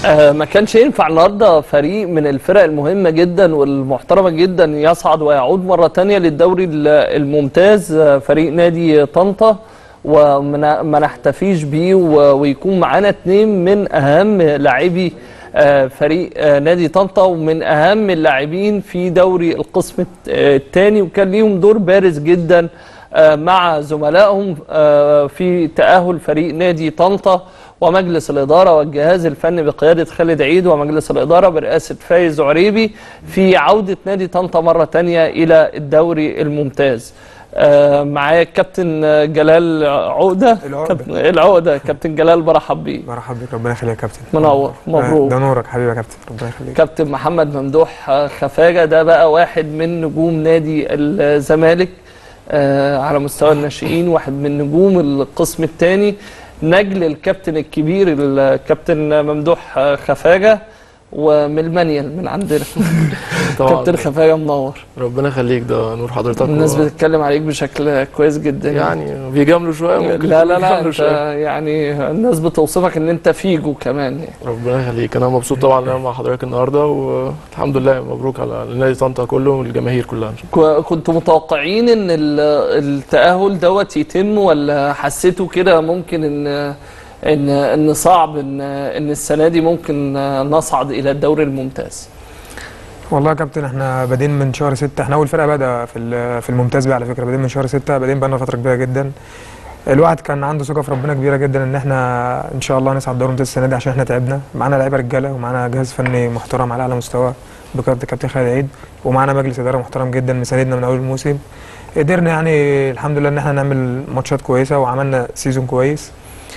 آه، ما كانش ينفع النهارده فريق من الفرق المهمه جدا والمحترمه جدا يصعد ويعود مره تانية للدوري ال- الممتاز آه، فريق نادي طنطا وما ما نحتفيش بيه و- ويكون معانا اتنين من اهم لاعبي آه، فريق آه، نادي طنطا ومن اهم اللاعبين في دوري القسم الثاني وكان ليهم دور بارز جدا آه، مع زملائهم آه، في تأهل فريق نادي طنطا ومجلس الإدارة والجهاز الفني بقيادة خالد عيد ومجلس الإدارة برئاسة فايز عريبي في عودة نادي طنطا مرة تانية إلى الدوري الممتاز آه، معايا الكابتن جلال عقدة العقدة. كابتن- العقدة كابتن جلال برحب بيه مرحبا بك ربنا يخليك يا كابتن منور آه، مبروك ده نورك حبيبي يا كابتن ربنا يخليك كابتن محمد ممدوح آه، خفاجة ده بقى واحد من نجوم نادي الزمالك آه، على مستوى الناشئين واحد من نجوم القسم الثاني نجل الكابتن الكبير الكابتن ممدوح آه، خفاجة ومن المنيل من عندنا طبعا كابتن خفاجة منور ربنا يخليك ده نور حضرتك الناس و- بتتكلم عليك بشكل كويس جدا يعني بيجاملوا شويه ممكن لا لا لا بيجاملوا انت شوية. يعني الناس بتوصفك ان انت فيجو كمان يعني ربنا يخليك انا مبسوط طبعا ان انا مع حضرتك النهارده والحمد لله مبروك على نادي طنطا كله والجماهير كلها كو- كنتوا متوقعين ان ال- التأهل دوت يتم ولا حسيتوا كده ممكن ان ان ان صعب ان ان السنه دي ممكن نصعد الى الدوري الممتاز والله يا كابتن احنا بادئين من شهر ستة احنا اول فرقه بادئه في ال- في الممتاز بقى على فكره بادئين من شهر ستة بادئين بقالنا فتره كبيره جدا الواحد كان عنده ثقه في ربنا كبيره جدا ان احنا ان شاء الله هنصعد دوري الممتاز السنه دي عشان احنا تعبنا معانا لعيبه رجاله ومعانا جهاز فني محترم على اعلى مستوى بقياده الكابتن خالد عيد ومعانا مجلس اداره محترم جدا مساندنا من اول الموسم قدرنا يعني الحمد لله ان احنا نعمل ماتشات كويسه وعملنا سيزون كويس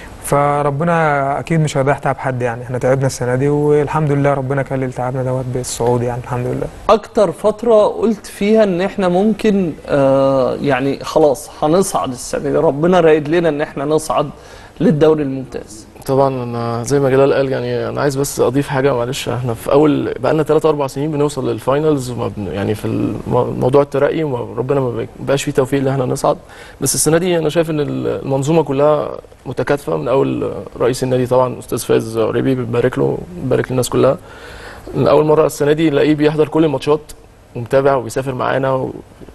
فربنا اكيد مش هيضيع تعب حد يعني احنا تعبنا السنه دي والحمد لله ربنا كلل تعبنا دوت بالصعود يعني الحمد لله اكتر فتره قلت فيها ان احنا ممكن آه يعني خلاص هنصعد السنه دي ربنا رايد لنا ان احنا نصعد للدوري الممتاز طبعا انا زي ما جلال قال يعني انا عايز بس اضيف حاجه معلش احنا في اول بقالنا 3 4 سنين بنوصل للفاينلز وما بن يعني في الم- موضوع الترقي وربنا ما بقاش فيه توفيق ان احنا نصعد بس السنه دي انا شايف ان المنظومه كلها متكاتفه من اول رئيس النادي طبعا استاذ فايز ربيبي بنبارك له بنبارك للناس كلها من اول مره السنه دي نلاقيه بيحضر كل الماتشات ومتابع وبيسافر معانا و...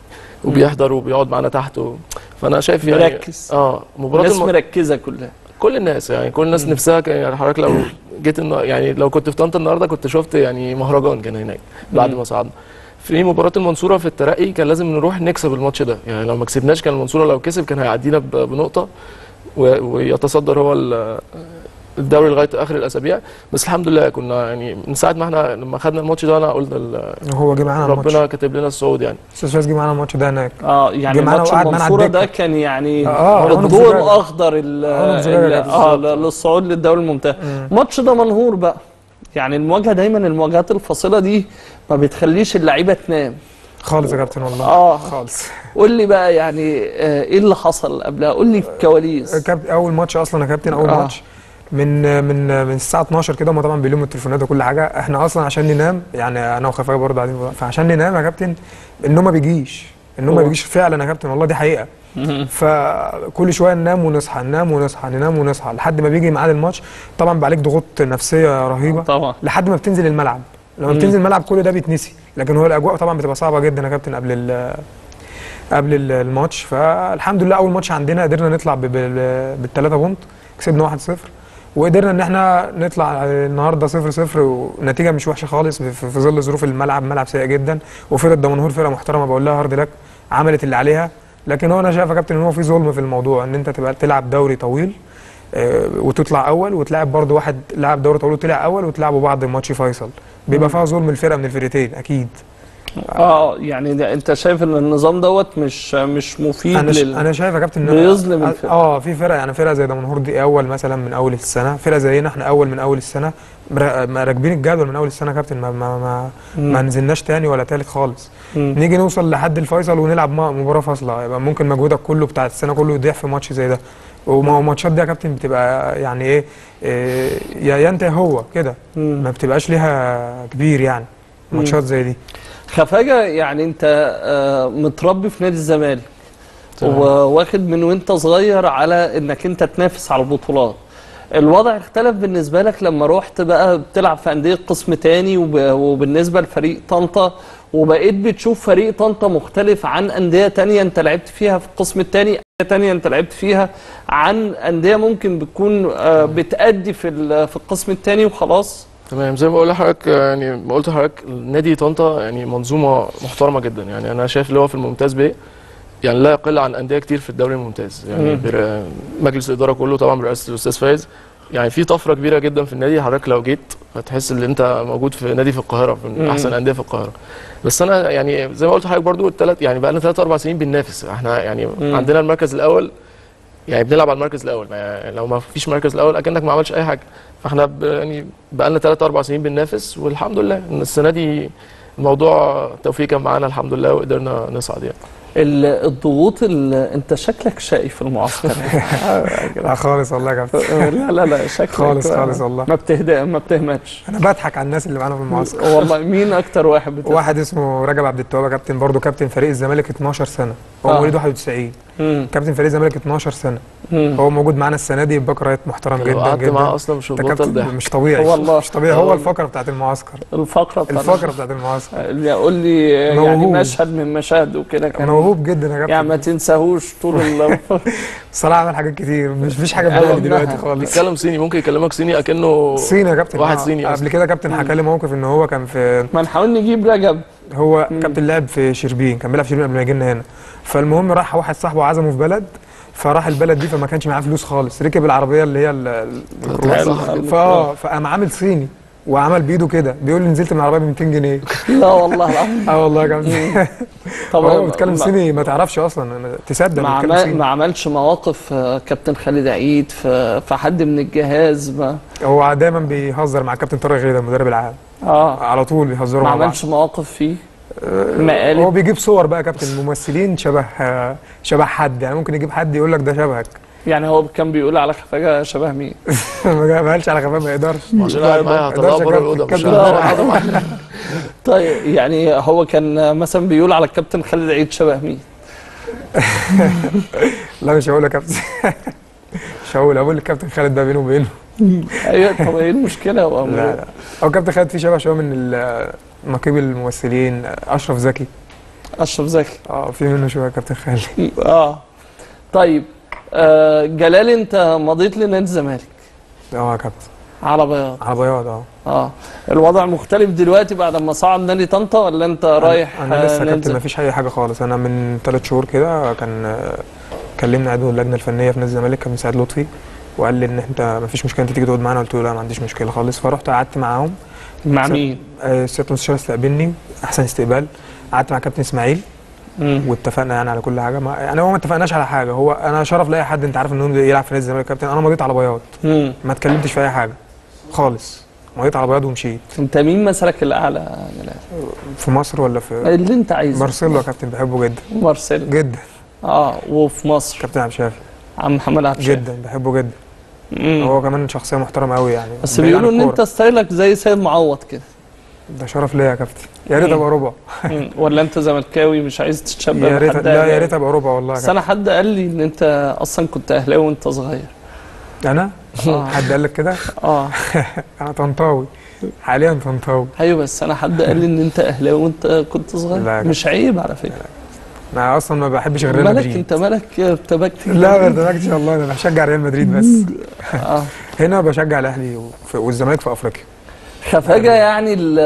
وبيحضر وبيقعد معانا تحت و... فانا شايف يعني مركز اه مباراه الناس الم... مركزه كلها كل الناس يعني كل الناس نفسها كان يعني حضرتك لو جيت النا- يعني لو كنت في طنطا النهارده كنت شفت يعني مهرجان كان هناك بعد مم. ما صعدنا في مباراه المنصوره في الترقي كان لازم نروح نكسب الماتش ده يعني لو ما كسبناش كان المنصوره لو كسب كان هيعدينا ب- بنقطه و- ويتصدر هو ال- الدوري لغايه اخر الاسابيع بس الحمد لله كنا يعني من ساعه ما احنا لما خدنا الماتش ده انا قلت ال- هو جه معانا الماتش ربنا كاتب لنا الصعود يعني استاذ فايز جه معانا الماتش ده هناك اه يعني جه معانا ماتش وقعد معانا على المنصوره ده الدكة. كان يعني آه، عنق الضوء زجاجة. الاخضر ال- عنق زجاجة ال- اه بالظبط. للصعود للدوري الممتاز مم. الماتش ده منهور بقى يعني المواجهه دايما المواجهات الفاصله دي ما بتخليش اللعيبه تنام خالص يا كابتن والله اه خالص قول لي بقى يعني آه، ايه اللي حصل قبلها قول لي الكواليس كابتن اول ماتش اصلا يا كابتن اول آه. ماتش من من من الساعه 12 كده هم طبعا بيلموا التليفونات وكل حاجه احنا اصلا عشان ننام يعني انا وخفاجه برضه قاعدين فعشان ننام يا كابتن النوم ما بيجيش النوم ما هو. بيجيش فعلا يا كابتن والله دي حقيقه مهم. فكل شويه ننام ونصحى ننام ونصحى ننام ونصحى لحد ما بيجي ميعاد الماتش طبعا بيبقى عليك ضغوط نفسيه رهيبه طبعا لحد ما بتنزل الملعب لما مم. بتنزل الملعب كل ده بيتنسي لكن هو الاجواء طبعا بتبقى صعبه جدا يا كابتن قبل ال- قبل ال- الماتش فالحمد لله اول ماتش عندنا قدرنا نطلع بالثلاثه بونت كسبنا 1-0 وقدرنا ان احنا نطلع النهارده 0-0 ونتيجه مش وحشه خالص في في ظل ظروف الملعب ملعب سيء جدا وفرقه دمنهور فرقه محترمه بقول لها هارد لك عملت اللي عليها لكن هو انا شايف يا كابتن ان هو في ظلم في الموضوع ان انت تبقى تلعب دوري طويل آه، وتطلع اول وتلاعب برضه واحد لعب دوري طويل وطلع اول وتلعبوا بعض ماتش فيصل بيبقى فيها ظلم الفرقه من الفرقتين اكيد اه يعني ده انت شايف ان النظام دوت مش مش مفيد انا ش... لل... انا شايف يا كابتن إن- بيظلم الفرقة. اه في فرق يعني فرقه زي دمنهور دي اول مثلا من اول السنه فرقه زينا احنا اول من اول السنه مر- ما راكبين الجدول من اول السنه يا كابتن ما ما ما, ما مم. نزلناش تاني ولا تالت خالص مم. نيجي نوصل لحد الفيصل ونلعب م- مباراه فاصله يبقى ممكن مجهودك كله بتاع السنه كله يضيع في ماتش زي ده وما الماتشات دي يا كابتن بتبقى يعني ايه, إيه يا يا انت يا هو كده مم. ما بتبقاش ليها كبير يعني ماتشات زي دي خفاجة يعني انت آه، متربي في نادي الزمالك تمام. وواخد من وانت صغير على انك انت تنافس على البطولات الوضع اختلف بالنسبة لك لما رحت بقى بتلعب في أندية قسم تاني وب... وبالنسبة لفريق طنطا وبقيت بتشوف فريق طنطا مختلف عن أندية تانية أنت لعبت فيها في القسم التاني أندية تانية أنت لعبت فيها عن أندية ممكن بتكون آه، بتأدي في ال- في القسم التاني وخلاص تمام زي ما بقول لحضرتك يعني ما قلت لحضرتك نادي طنطا يعني منظومه محترمه جدا يعني انا شايف اللي هو في الممتاز بيه يعني لا يقل عن انديه كتير في الدوري الممتاز يعني مم. بر- مجلس الاداره كله طبعا برئاسه الاستاذ فايز يعني في طفره كبيره جدا في النادي حضرتك لو جيت هتحس ان انت موجود في نادي في القاهره في من مم. احسن الانديه في القاهره بس انا يعني زي ما قلت لحضرتك برضو الثلاث يعني بقى لنا ثلاث اربع سنين بننافس احنا يعني مم. عندنا المركز الاول يعني بنلعب على المركز الاول ما يعني لو ما فيش مركز الاول اكنك ما عملتش اي حاجه فاحنا ب- يعني بقى لنا ثلاث اربع سنين بننافس والحمد لله ان السنه دي الموضوع التوفيق كان معانا الحمد لله وقدرنا نصعد يعني ال- الضغوط ال- أنت شكلك شقي في المعسكر لا خالص والله يا كابتن لا لا لا شكلك خالص خالص والله ما بتهدأ ما بتهمتش انا بضحك على الناس اللي معانا في المعسكر والله مين أكتر واحد بتهدأ؟ واحد اسمه رجب عبد التواب كابتن برضه كابتن فريق الزمالك 12 سنه هو آه. مواليد 91 مم. كابتن فريق الزمالك 12 سنه مم. هو موجود معانا السنه دي باك رايت محترم لو جدا قعدت معاه جدا اصلا مش ده هتبطل كابتن ضحك مش طبيعي والله. مش طبيعي آه هو والله. الفقره بتاعت المعسكر الفقرة بتاعت الفقره بتاعت المعسكر اللي يقول لي يعني موهوب. مشهد من مشاهد وكده كان موهوب جدا يا يعني ما كابتن تنساهوش طول ال الصراحه عمل حاجات كتير مش فيش حاجه في أيوة. بالي دلوقتي خالص بيتكلم صيني ممكن يكلمك صيني اكنه صيني يا كابتن واحد آه. صيني أصلاً. قبل كده كابتن حكى لي موقف ان هو كان في ما نحاول نجيب رجب هو مم. كابتن لعب في شربين كان بيلعب في شربين قبل ما يجي لنا هنا فالمهم راح واحد صاحبه عزمه في بلد فراح البلد دي فما كانش معاه فلوس خالص ركب العربيه اللي هي ال- ال- الكروز. الكروز. فاه فقام عامل صيني وعمل بايده كده بيقول لي نزلت من العربيه ب 200 جنيه لا والله العظيم اه والله يا كابتن طب هو بيتكلم ما- صيني ما تعرفش اصلا أنا- تصدق ما, بيتكلم عمل صيني ما عملش مواقف آه، كابتن خالد عيد في في حد من الجهاز ما هو دايما بيهزر مع كابتن طارق غيده المدرب العام اه على طول بيهزروا ما مع بعض عملش مواقف فيه هو مقالب بيجيب صور بقى يا كابتن ممثلين شبه شبه حد يعني ممكن يجيب حد يقول لك ده شبهك يعني هو كان بيقول على خفاجة شبه مين ما قالش على خفاف ما يقدرش عشان قاعد معايا هطلعه يقدرش بره يا الاوضه مش كابتن. هقعد معاه. طيب يعني هو كان مثلا بيقول على الكابتن خالد عيد شبه مين لا مش هقول يا كابتن مش هقول هقول الكابتن خالد بقى بينه وبينه ايوه طب ايه المشكله هو لا لا هو كابتن خالد فيه شبه شويه من ال- نقيب الممثلين اشرف زكي اشرف زكي اه في منه شويه يا كابتن خالد اه طيب آه جلال انت مضيت لنادي الزمالك اه يا كابتن على بياض على بياض اه اه الوضع مختلف دلوقتي بعد ما صعد نادي طنطا ولا انت رايح انا آه، لسه يا نادي كابتن ما الزمالك؟ فيش اي حاجه خالص انا من ثلاث شهور كده كان آه، كلمني عضو اللجنه الفنيه في نادي الزمالك كان سعد لطفي وقال لي ان انت ما فيش مشكله انت تيجي تقعد معانا قلت له لا ما عنديش مشكله خالص فرحت قعدت معاهم مع مين؟ آه، سياده المستشار استقبلني احسن استقبال قعدت مع كابتن اسماعيل مم. واتفقنا يعني على كل حاجه ما يعني هو ما اتفقناش على حاجه هو انا شرف لاي حد انت عارف ان هو يلعب في نادي الزمالك كابتن انا مضيت على بياض مم. ما اتكلمتش في اي حاجه خالص مضيت على بياض ومشيت انت مين مثلك الاعلى يا جلال؟ في مصر ولا في اللي انت عايزه مارسيلو يا كابتن بحبه جدا مارسيل جدا اه وفي مصر كابتن عبد الشافي عم محمد عبد الشافي. جدا بحبه جدا مم. هو كمان شخصيه محترمه قوي يعني بس بعيد عن بيقولوا ان الكورة. انت ستايلك زي سيد معوض كده ده شرف ليا يا كابتن يا ريت مم. ابقى ربع مم. ولا انت زملكاوي مش عايز تتشبه يا ريت بحد لا يا أهلاوي؟ ريت ابقى ربع والله يا بس كابتن انا حد قال لي ان انت اصلا كنت اهلاوي وانت صغير انا آه. حد قال لك كده اه انا طنطاوي حاليا طنطاوي ايوه بس انا حد قال لي ان انت اهلاوي وانت كنت لا صغير يا مش عيب على فكره انا اصلا ما بحبش غير ريال مالك مدريد انت مالك ارتبكت لا ما ارتبكتش والله انا بشجع ريال مدريد بس اه هنا بشجع الاهلي وف- والزمالك في افريقيا خفاجة يعني ال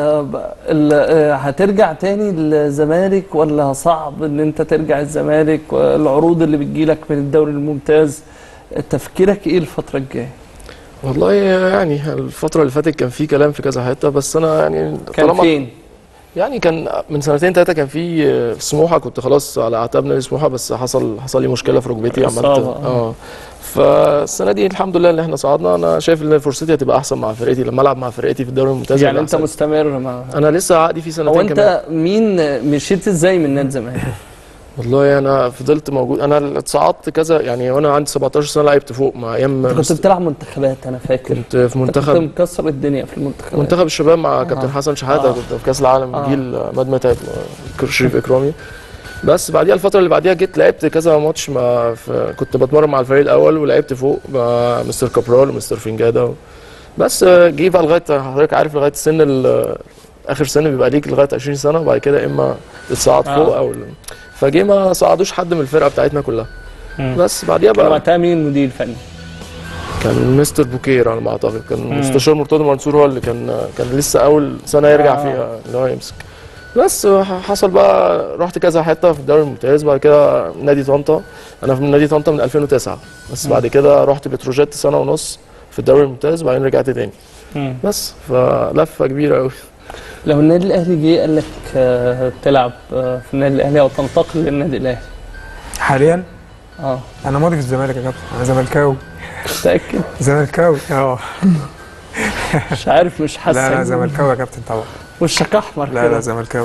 ال هترجع تاني الزمالك ولا صعب ان انت ترجع الزمالك والعروض اللي بتجيلك من الدوري الممتاز تفكيرك ايه الفترة الجاية؟ والله يعني الفترة اللي فاتت كان في كلام في كذا حتة بس أنا يعني كان طالما فين؟ يعني كان من سنتين ثلاثة كان في آه، سموحة كنت خلاص على أعتاب نادي سموحة بس حصل حصل لي مشكلة في ركبتي عملت إصابة، آه. اه فالسنة دي الحمد لله اللي احنا صعدنا أنا شايف إن فرصتي هتبقى أحسن مع فرقتي لما ألعب مع فرقتي في الدوري الممتاز يعني هيبقى انت أحسن. مستمر مع أنا لسه عقدي فيه سنتين هو كمان انت مين مشيت ازاي من نادي الزمالك؟ والله أنا فضلت موجود أنا اتصعدت كذا يعني وأنا عندي 17 سنة لعبت فوق مع أيام انت كنت بتلعب منتخبات انا فاكر كنت في انت كنت منتخب مكسر الدنيا في المنتخبات منتخب الشباب مع آه. كابتن حسن شحاته آه. كنت في كاس العالم آه. جيل ماد متعب شريف اكرامي بس بعديها الفتره اللي بعديها جيت لعبت كذا ماتش مع في كنت بتمرن مع الفريق الاول ولعبت فوق مع مستر كابرال ومستر فنجادا و... بس آه، جه بقى لغايه حضرتك عارف لغايه سن ال- اخر سن بيبقى ليك لغايه 20 سنه وبعد كده اما تتصعد آه. فوق او ال- فجه ما صعدوش حد من الفرقه بتاعتنا كلها مم. بس بعديها كان بقى وقتها مين المدير الفني؟ كان مستر بوكير على ما اعتقد كان مم. مستشار مرتضى منصور هو اللي كان كان لسه اول سنه يرجع آه. فيها اللي هو يمسك بس حصل بقى رحت كذا حته في الدوري الممتاز بعد كده نادي طنطا انا في نادي طنطا من 2009 بس مم. بعد كده رحت بتروجيت سنه ونص في الدوري الممتاز وبعدين رجعت تاني مم. بس فلفه كبيره قوي لو النادي الاهلي جه قال لك آه، تلعب آه، في النادي الاهلي او تنتقل للنادي الاهلي حاليا اه انا ماضي في الزمالك يا كابتن انا زملكاوي متاكد زملكاوي اه مش عارف مش حاسس لا لا زملكاوي يا كابتن طبعا وشك احمر لا كده لا زملكاوي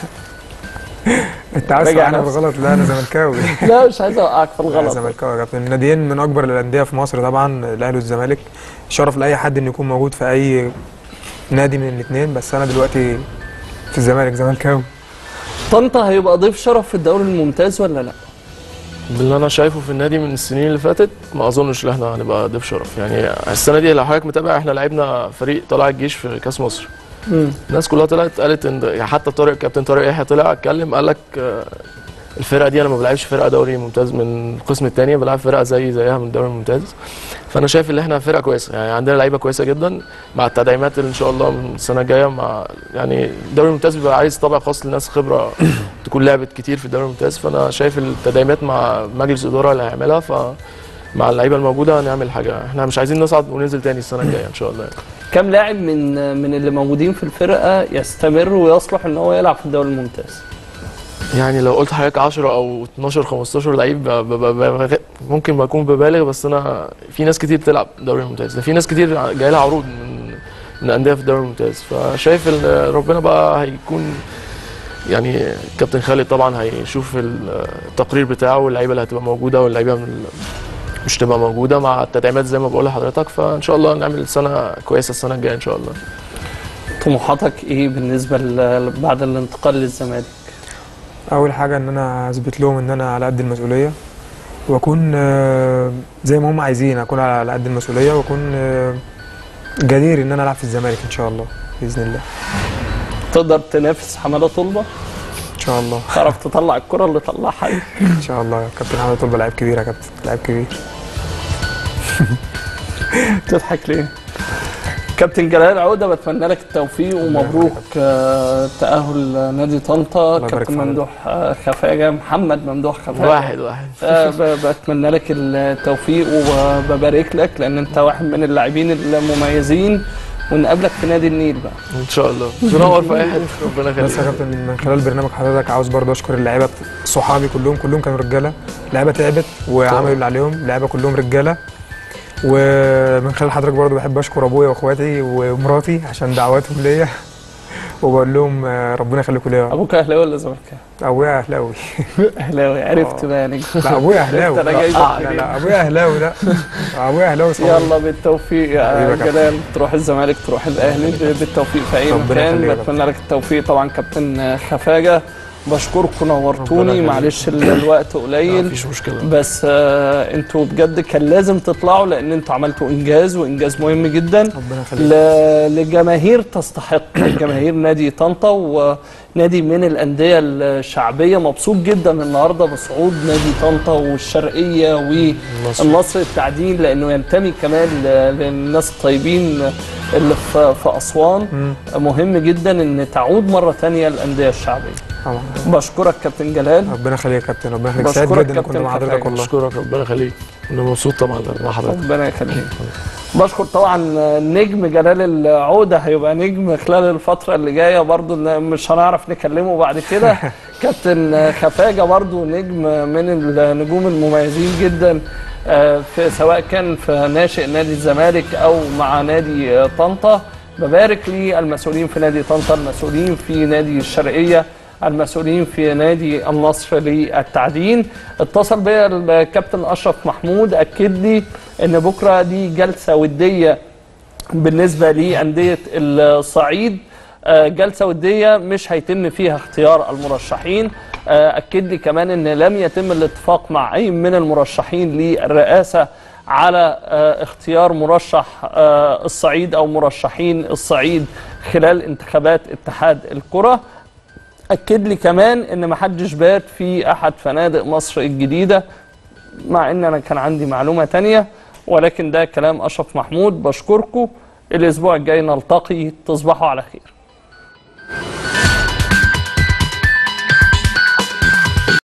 انت عايز راجع توقعني في نفسك. الغلط لا انا زملكاوي لا مش عايز اوقعك في لا الغلط زملكاوي يا كابتن الناديين من اكبر الانديه في مصر طبعا الاهلي والزمالك شرف لاي حد انه يكون موجود في اي نادي من الاثنين بس انا دلوقتي في الزمالك زملكاوي طنطا هيبقى ضيف شرف في الدوري الممتاز ولا لا؟ باللي انا شايفه في النادي من السنين اللي فاتت ما اظنش ان احنا هنبقى ضيف شرف يعني السنه دي لو حضرتك متابع احنا لعبنا فريق طلع الجيش في كاس مصر مم. الناس كلها طلعت قالت ان يعني حتى طارق كابتن طارق يحيى طلع اتكلم قال لك آه، الفرقه دي انا ما بلعبش فرقه دوري ممتاز من القسم الثاني بلعب فرقه زي زيها من الدوري الممتاز فانا شايف ان احنا فرقه كويسه يعني عندنا لعيبه كويسه جدا مع التدعيمات اللي ان شاء الله من السنه الجايه مع يعني الدوري الممتاز بيبقى عايز طابع خاص لناس خبره تكون لعبت كتير في الدوري الممتاز فانا شايف التدعيمات مع مجلس الاداره اللي هيعملها ف مع اللعيبه الموجوده هنعمل حاجه احنا مش عايزين نصعد وننزل تاني السنه الجايه ان شاء الله يعني. كم لاعب من من اللي موجودين في الفرقه يستمر ويصلح ان هو يلعب في الدوري الممتاز؟ يعني لو قلت حضرتك 10 او 12 15 لعيب ب- ب- ب- ب- ممكن بكون ببالغ بس انا في ناس كتير بتلعب الدوري الممتاز ده في ناس كتير جاي لها عروض من من انديه في الدوري الممتاز فشايف ان ربنا بقى هيكون يعني كابتن خالد طبعا هيشوف التقرير بتاعه واللعيبه اللي هتبقى موجوده واللعيبه من مش تبقى موجوده مع التدعيمات زي ما بقول لحضرتك فان شاء الله نعمل سنه كويسه السنه الجايه ان شاء الله طموحاتك ايه بالنسبه ل- بعد الانتقال للزمالك؟ اول حاجه ان انا اثبت لهم ان انا على قد المسؤوليه واكون آه، زي ما هم عايزين اكون على قد المسؤوليه واكون آه، جدير ان انا العب في الزمالك ان شاء الله باذن الله تقدر تنافس حماده طلبه؟ ان شاء الله تعرف تطلع الكره اللي طلعها دي؟ ان شاء الله يا كابتن حمد طلبه لعيب كبير يا كابتن لعيب كبير تضحك ليه؟ كابتن جلال عوده بتمنى لك التوفيق ومبروك آه، تأهل نادي طنطا يبارك كابتن في حضرتك. ممدوح آه، خفاجه محمد ممدوح خفاجه واحد واحد آه، ب- بتمنى لك التوفيق وببارك لك لان انت واحد من اللاعبين المميزين ونقابلك في نادي النيل بقى ان شاء الله تنور في اي حته ربنا بس يا يخليك كابتن من خلال برنامج حضرتك عاوز برضه اشكر اللعيبه بت- صحابي كلهم كلهم كانوا رجاله اللعيبه تعبت وعملوا اللي عليهم اللعيبه كلهم رجاله ومن خلال حضرتك برضه بحب اشكر ابويا واخواتي ومراتي عشان دعواتهم ليا وبقول لهم آه، ربنا يخليكم ليا ابوك اهلاوي ولا زملكاوي؟ ابويا اهلاوي اهلاوي عرفت آه. بقى يعني لا ابويا اهلاوي أنا جاي لا, بقى لا, لا ابويا اهلاوي لا ابويا اهلاوي صحيح. يلا بالتوفيق يا حبيبي يا كابتن. جلال تروح الزمالك تروح الاهلي بالتوفيق في اي ربنا مكان يخليك يا بتمنى لك التوفيق طبعا كابتن خفاجه بشكركم ربنا نورتوني يخليك. معلش ال- الوقت لا، قليل مفيش مشكله بس آه انتوا بجد كان لازم تطلعوا لان انتوا عملتوا انجاز وانجاز مهم جدا ربنا يخليك ل- لجماهير تستحق جماهير نادي طنطا ونادي من الانديه الشعبيه مبسوط جدا النهارده بصعود نادي طنطا والشرقيه والنصر التعدين لانه ينتمي كمان ل- للناس الطيبين اللي في في اسوان مم. مهم جدا ان تعود مره ثانيه الانديه الشعبيه طبعا بشكرك كابتن جلال ربنا يخليك يا كابتن ربنا يخليك سعيد بشكرك جدا ان كنت كابتن مع حضرتك خفاجة. والله اشكرك ربنا يخليك انا مبسوط طبعا مع حضرتك ربنا يخليك بشكر طبعا نجم جلال العودة هيبقى نجم خلال الفترة اللي جاية برضو إن مش هنعرف نكلمه بعد كده كابتن خفاجة برضو نجم من النجوم المميزين جدا آه، في سواء كان في ناشئ نادي الزمالك أو مع نادي آه، طنطا ببارك للمسؤولين في نادي طنطا المسؤولين في نادي الشرقية المسؤولين في نادي النصر للتعدين اتصل بيا الكابتن اشرف محمود اكد لي ان بكره دي جلسه وديه بالنسبه لانديه الصعيد آه، جلسه وديه مش هيتم فيها اختيار المرشحين آه، اكد لي كمان ان لم يتم الاتفاق مع اي من المرشحين للرئاسه على آه، اختيار مرشح آه، الصعيد او مرشحين الصعيد خلال انتخابات اتحاد الكره اكد لي كمان ان ما حدش بات في احد فنادق مصر الجديده مع ان انا كان عندي معلومه تانية ولكن ده كلام اشرف محمود بشكركم الاسبوع الجاي نلتقي تصبحوا على خير